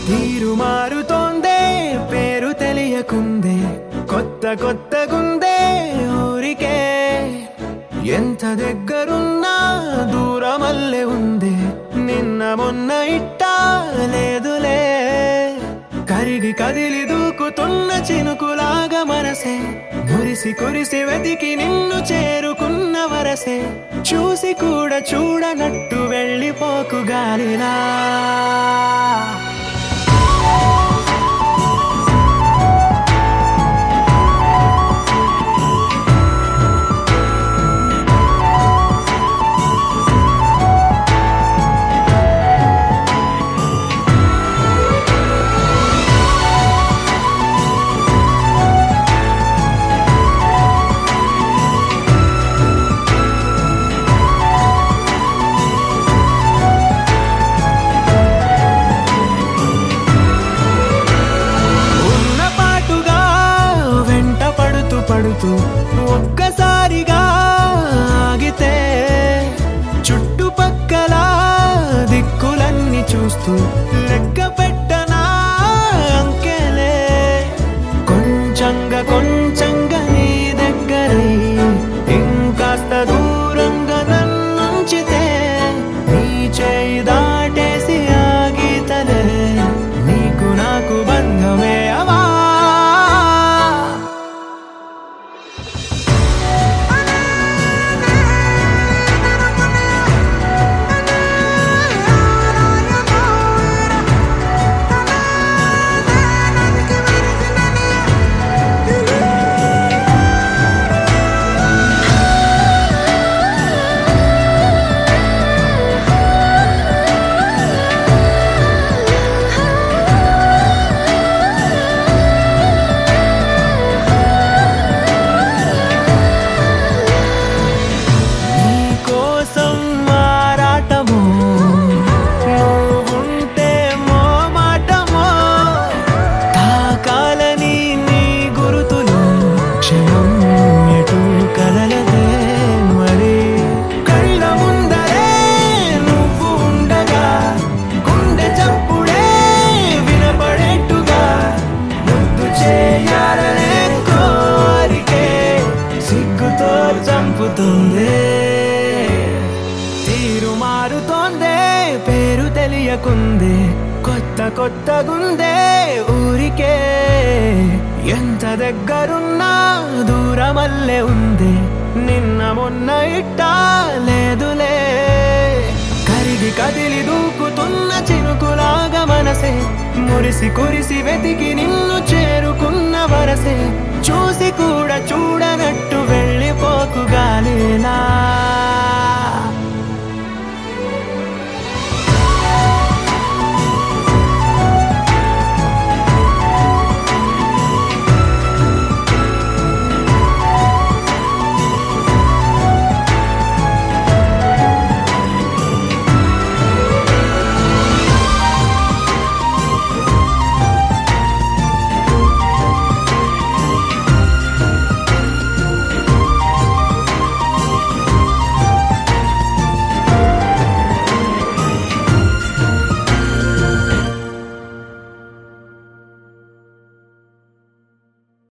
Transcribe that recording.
తీరు మారుతోందే పేరు తెలియకుందే కొత్త కొత్త గుందే ఊరికే ఎంత దగ్గరున్నా దూరమల్లే ఉంది నిన్న మొన్న ఇట్టా లేదులే కరిగి కదిలి దూకుతున్న చినుకులాగా మనసే మురిసి కురిసి వెతికి నిన్ను చేరుకున్న వరసే చూసి కూడా చూడనట్టు వెళ్ళిపోకు గాలిలా ఉన్న పాటుగా వెంట పడుతూ పడుతూ ఒక్కసారిగా ఆగితే చుట్టుపక్కల దిక్కులన్నీ చూస్తూ లెక్క పెట్టనా అంకెలే కొంచెంగా కొంచెంగా నీ దగ్గరై ఇంకాస్త దూరంగా నన్నుంచితే నీ చేయి దాటేసి ఆగితలే నీకు నాకు బంధమే అవా నీ కోసం మారాటమో నువ్వుంటే మో మాటమో తాకాలని నీ గురుతులు క్షణం ఎటు కదలదే మరి కళ్ళ ముందరే నువ్వు ఉండగా గుండె చప్పుడే వినపడేట్టుగా ముద్దు చేయాలనే కోరికే సిగ్గుతో చంపుతుంది తీరు మారుతోందే పేరు తెలియకుందే కొత్త కొత్త గుందే ఊరికే ఎంత దగ్గరున్నా దూరమల్లే ఉంది నిన్న మొన్న ఇట్టా లేదులే కరిగి కదిలి దూకుతున్న చినుకులాగా మనసే మురిసి కురిసి వెతికి నిన్ను చేరుకున్న వరసే చూసి కూడా చూడనట్టు వెళ్ళిపోకు గాలిలా